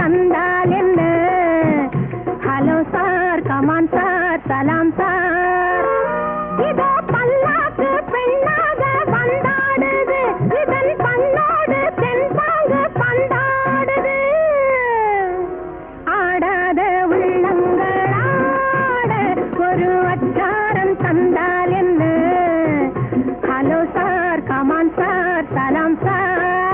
தந்தால் என்ன hello sir come on sir சலாம் சார் இதோ பல்லாக்கு பெண்ணாக வந்தாடுது இதன் பண்ணோடு தென்பாங்கு பந்தாடுது ஆடாத உள்ளங்கள் ஆட ஒரு அச்சாரம் தந்தால் என்ன ஹலோ சார் கமான் சார் சலாம் சார்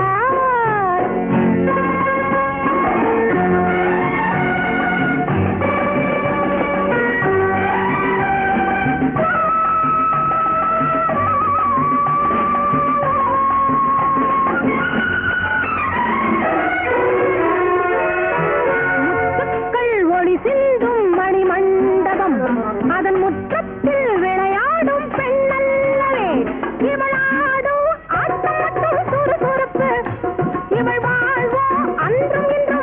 முத்துக்கள் ஒளி சிந்தும் மணி மண்டபம் அதன் முற்றத்தில் விளையாடும் பெண்ணல்லவே இவள் ஆடும் ஆட்டம் மட்டும் சுறுசுறுப்பு இவள் வாழ்வோ அன்றும் இன்றும்